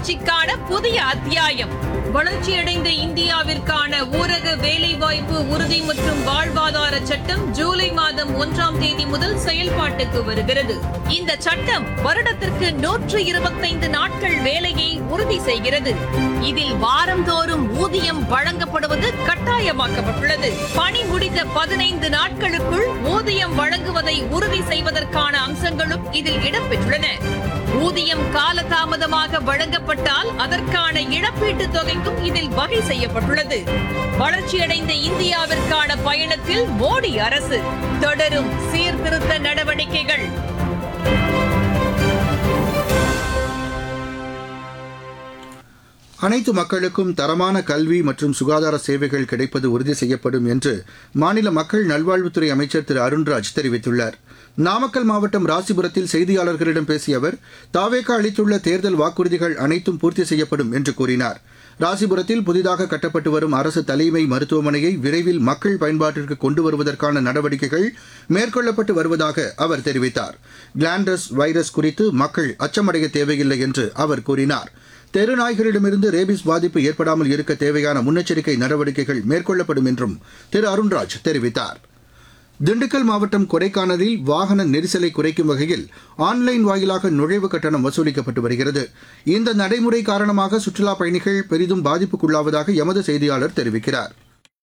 வளர்ச்சிக்கான புதிய அத்தியாயம் வளர்ச்சியடைந்த இந்தியாவிற்கான ஊரக வேலைவாய்ப்பு உறுதி மற்றும் வாழ்வாதார சட்டம் ஜூலை மாதம் ஒன்றாம் தேதி முதல் செயல்பாட்டுக்கு வருகிறது இந்த சட்டம் வருடத்திற்கு நூற்று இருபத்தைந்து நாட்கள் வேலையை உறுதி செய்கிறது இதில் வாரந்தோறும் ஊதியம் வழங்கப்படுவது கட்டாயமாக்கப்பட்டுள்ளது பணி முடிந்த பதினைந்து நாட்களுக்குள் ஊதியம் வழங்குவதை உறுதி செய்வதற்கான அம்சங்களும் இதில் இடம்பெற்றுள்ளன ஊதியம் காலதாமதமாக வழங்கப்பட்டால் அதற்கான இழப்பீட்டுத் தொகைக்கும் இதில் வகை செய்யப்பட்டுள்ளது வளர்ச்சியடைந்த இந்தியாவிற்கான பயணத்தில் மோடி அரசு தொடரும் சீர்திருத்த நடவடிக்கைகள் அனைத்து மக்களுக்கும் தரமான கல்வி மற்றும் சுகாதார சேவைகள் கிடைப்பது உறுதி செய்யப்படும் என்று மாநில மக்கள் நல்வாழ்வுத்துறை அமைச்சர் திரு அருண்ராஜ் தெரிவித்துள்ளார் நாமக்கல் மாவட்டம் ராசிபுரத்தில் செய்தியாளர்களிடம் பேசிய அவர் தாவேக்கா அளித்துள்ள தேர்தல் வாக்குறுதிகள் அனைத்தும் பூர்த்தி செய்யப்படும் என்று கூறினார் ராசிபுரத்தில் புதிதாக கட்டப்பட்டு வரும் அரசு தலைமை மருத்துவமனையை விரைவில் மக்கள் பயன்பாட்டிற்கு கொண்டு வருவதற்கான நடவடிக்கைகள் மேற்கொள்ளப்பட்டு வருவதாக அவர் தெரிவித்தார் கிளாண்டஸ் வைரஸ் குறித்து மக்கள் அச்சமடைய தேவையில்லை என்று அவர் கூறினார் தெரு நாய்களிடமிருந்து ரேபிஸ் பாதிப்பு ஏற்படாமல் இருக்க தேவையான முன்னெச்சரிக்கை நடவடிக்கைகள் மேற்கொள்ளப்படும் என்றும் திரு அருண்ராஜ் தெரிவித்தார் திண்டுக்கல் மாவட்டம் கொடைக்கானலில் வாகன நெரிசலை குறைக்கும் வகையில் ஆன்லைன் வாயிலாக நுழைவு கட்டணம் வசூலிக்கப்பட்டு வருகிறது இந்த நடைமுறை காரணமாக சுற்றுலாப் பயணிகள் பெரிதும் பாதிப்புக்குள்ளாவதாக எமது செய்தியாளர் தெரிவிக்கிறார்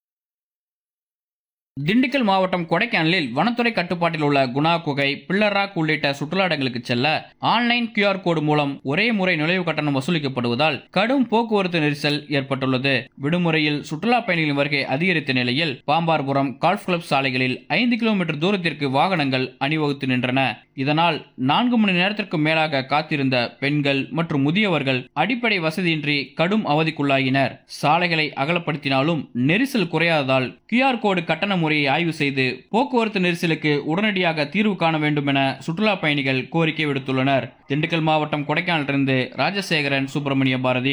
திண்டுக்கல் மாவட்டம் கொடைக்கானலில் வனத்துறை கட்டுப்பாட்டில் உள்ள குணா குகை பிள்ளராக் உள்ளிட்ட சுற்றுலா இடங்களுக்கு செல்ல ஆன்லைன் கியூஆர் கோடு மூலம் ஒரே முறை நுழைவு கட்டணம் வசூலிக்கப்படுவதால் கடும் போக்குவரத்து நெரிசல் ஏற்பட்டுள்ளது விடுமுறையில் சுற்றுலா பயணிகளின் வருகை அதிகரித்த நிலையில் பாம்பார்புரம் கால்ஃப் கிளப் சாலைகளில் ஐந்து கிலோமீட்டர் தூரத்திற்கு வாகனங்கள் அணிவகுத்து நின்றன இதனால் நான்கு மணி நேரத்திற்கு மேலாக காத்திருந்த பெண்கள் மற்றும் முதியவர்கள் அடிப்படை வசதியின்றி கடும் அவதிக்குள்ளாகினர் சாலைகளை அகலப்படுத்தினாலும் நெரிசல் குறையாததால் கியூஆர் கோடு கட்டண முறையை ஆய்வு செய்து போக்குவரத்து நெரிசலுக்கு உடனடியாக தீர்வு காண வேண்டும் என சுற்றுலா பயணிகள் கோரிக்கை விடுத்துள்ளனர் திண்டுக்கல் மாவட்டம் கொடைக்கானலிருந்து ராஜசேகரன் சுப்பிரமணிய பாரதி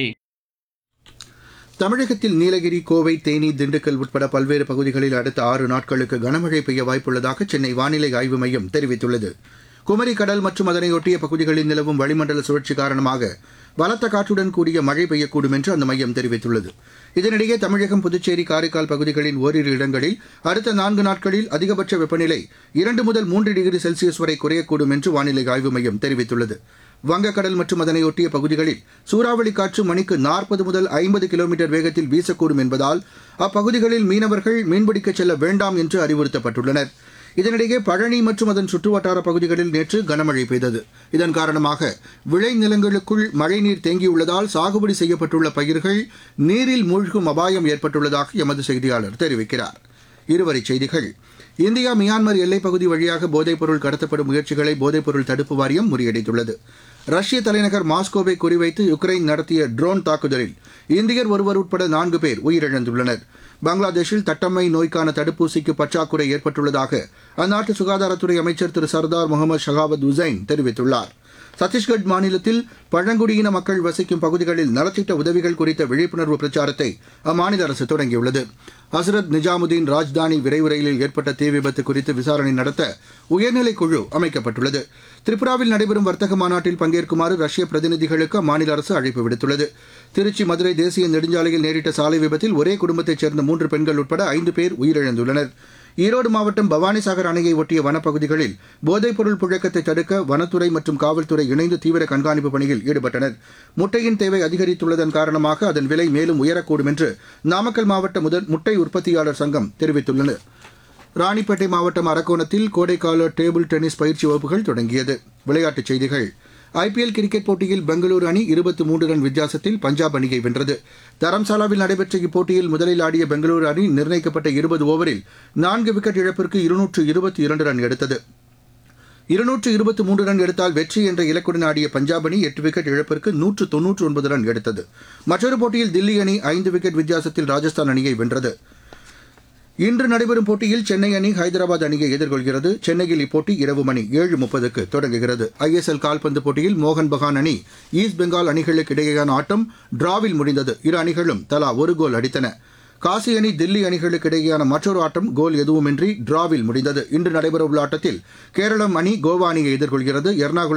தமிழகத்தில் நீலகிரி கோவை தேனி திண்டுக்கல் உட்பட பல்வேறு பகுதிகளில் அடுத்த ஆறு நாட்களுக்கு கனமழை பெய்ய வாய்ப்புள்ளதாக சென்னை வானிலை ஆய்வு மையம் தெரிவித்துள்ளது குமரி கடல் மற்றும் அதனையொட்டிய பகுதிகளில் நிலவும் வளிமண்டல சுழற்சி காரணமாக பலத்த காற்றுடன் கூடிய மழை பெய்யக்கூடும் என்று அந்த மையம் தெரிவித்துள்ளது இதனிடையே தமிழகம் புதுச்சேரி காரைக்கால் பகுதிகளின் ஓரிரு இடங்களில் அடுத்த நான்கு நாட்களில் அதிகபட்ச வெப்பநிலை இரண்டு முதல் மூன்று டிகிரி செல்சியஸ் வரை குறையக்கூடும் என்று வானிலை ஆய்வு மையம் தெரிவித்துள்ளது வங்கக்கடல் மற்றும் அதனையொட்டிய பகுதிகளில் சூறாவளி காற்று மணிக்கு நாற்பது முதல் ஐம்பது கிலோமீட்டர் வேகத்தில் வீசக்கூடும் என்பதால் அப்பகுதிகளில் மீனவர்கள் மீன்பிடிக்கச் செல்ல வேண்டாம் என்று அறிவுறுத்தப்பட்டுள்ளனர் இதனிடையே பழனி மற்றும் அதன் சுற்றுவட்டார பகுதிகளில் நேற்று கனமழை பெய்தது இதன் காரணமாக விளைநிலங்களுக்குள் மழைநீர் தேங்கியுள்ளதால் சாகுபடி செய்யப்பட்டுள்ள பயிர்கள் நீரில் மூழ்கும் அபாயம் ஏற்பட்டுள்ளதாக எமது செய்தியாளர் தெரிவிக்கிறார் இருவரிச் செய்திகள் இந்தியா மியான்மர் எல்லைப் பகுதி வழியாக போதைப்பொருள் கடத்தப்படும் முயற்சிகளை போதைப்பொருள் தடுப்பு வாரியம் முறியடித்துள்ளது ரஷ்ய தலைநகர் மாஸ்கோவை குறிவைத்து யுக்ரைன் நடத்திய ட்ரோன் தாக்குதலில் இந்தியர் ஒருவர் உட்பட நான்கு பேர் உயிரிழந்துள்ளனர் பங்களாதேஷில் தட்டம்மை நோய்க்கான தடுப்பூசிக்கு பற்றாக்குறை ஏற்பட்டுள்ளதாக அந்நாட்டு சுகாதாரத்துறை அமைச்சர் திரு சர்தார் முகமது ஷகாவத் உசைன் தெரிவித்துள்ளார் சத்தீஸ்கட் மாநிலத்தில் பழங்குடியின மக்கள் வசிக்கும் பகுதிகளில் நலத்திட்ட உதவிகள் குறித்த விழிப்புணர்வு பிரச்சாரத்தை அம்மாநில அரசு தொடங்கியுள்ளது ஹசரத் நிஜாமுதீன் ராஜ்தானி விரைவு ரயிலில் ஏற்பட்ட தீ விபத்து குறித்து விசாரணை நடத்த உயர்நிலைக் குழு அமைக்கப்பட்டுள்ளது திரிபுராவில் நடைபெறும் வர்த்தக மாநாட்டில் பங்கேற்குமாறு ரஷ்ய பிரதிநிதிகளுக்கு அம்மாநில அரசு அழைப்பு விடுத்துள்ளது திருச்சி மதுரை தேசிய நெடுஞ்சாலையில் நேரிட்ட சாலை விபத்தில் ஒரே குடும்பத்தைச் சேர்ந்த மூன்று பெண்கள் உட்பட ஐந்து பேர் உயிரிழந்துள்ளனர் ஈரோடு மாவட்டம் பவானிசாகர் அணையை ஒட்டிய வனப்பகுதிகளில் போதைப்பொருள் புழக்கத்தை தடுக்க வனத்துறை மற்றும் காவல்துறை இணைந்து தீவிர கண்காணிப்பு பணியில் ஈடுபட்டனர் முட்டையின் தேவை அதிகரித்துள்ளதன் காரணமாக அதன் விலை மேலும் உயரக்கூடும் என்று நாமக்கல் மாவட்ட முதல் முட்டை உற்பத்தியாளர் சங்கம் தெரிவித்துள்ளது ராணிப்பேட்டை மாவட்டம் அரக்கோணத்தில் கோடைக்கால டேபிள் டென்னிஸ் பயிற்சி வகுப்புகள் தொடங்கியது விளையாட்டுச் செய்திகள் ஐபிஎல் கிரிக்கெட் போட்டியில் பெங்களூரு அணி இருபத்தி மூன்று ரன் வித்தியாசத்தில் பஞ்சாப் அணியை வென்றது தரம்சாலாவில் நடைபெற்ற இப்போட்டியில் முதலில் ஆடிய பெங்களூரு அணி நிர்ணயிக்கப்பட்ட இருபது ஓவரில் நான்கு விக்கெட் இழப்பிற்கு இருநூற்று இருபத்தி இரண்டு ரன் எடுத்தது இருநூற்று இருபத்தி மூன்று ரன் எடுத்தால் வெற்றி என்ற இலக்குடன் ஆடிய பஞ்சாப் அணி எட்டு விக்கெட் இழப்பிற்கு நூற்று தொன்னூற்று ஒன்பது ரன் எடுத்தது மற்றொரு போட்டியில் தில்லி அணி ஐந்து விக்கெட் வித்தியாசத்தில் ராஜஸ்தான் அணியை வென்றது இன்று நடைபெறும் போட்டியில் சென்னை அணி ஹைதராபாத் அணியை எதிர்கொள்கிறது சென்னையில் இப்போட்டி இரவு மணி ஏழு முப்பதுக்கு தொடங்குகிறது ஐஎஸ்எல் கால்பந்து போட்டியில் மோகன் பகான் அணி ஈஸ்ட் பெங்கால் அணிகளுக்கு இடையேயான ஆட்டம் டிராவில் முடிந்தது இரு அணிகளும் தலா ஒரு கோல் அடித்தன காசி அணி தில்லி அணிகளுக்கு இடையேயான மற்றொரு ஆட்டம் கோல் எதுவுமின்றி டிராவில் முடிந்தது இன்று நடைபெறவுள்ள ஆட்டத்தில் கேரளம் அணி கோவா அணியை எதிர்கொள்கிறது எர்ணாகுளம்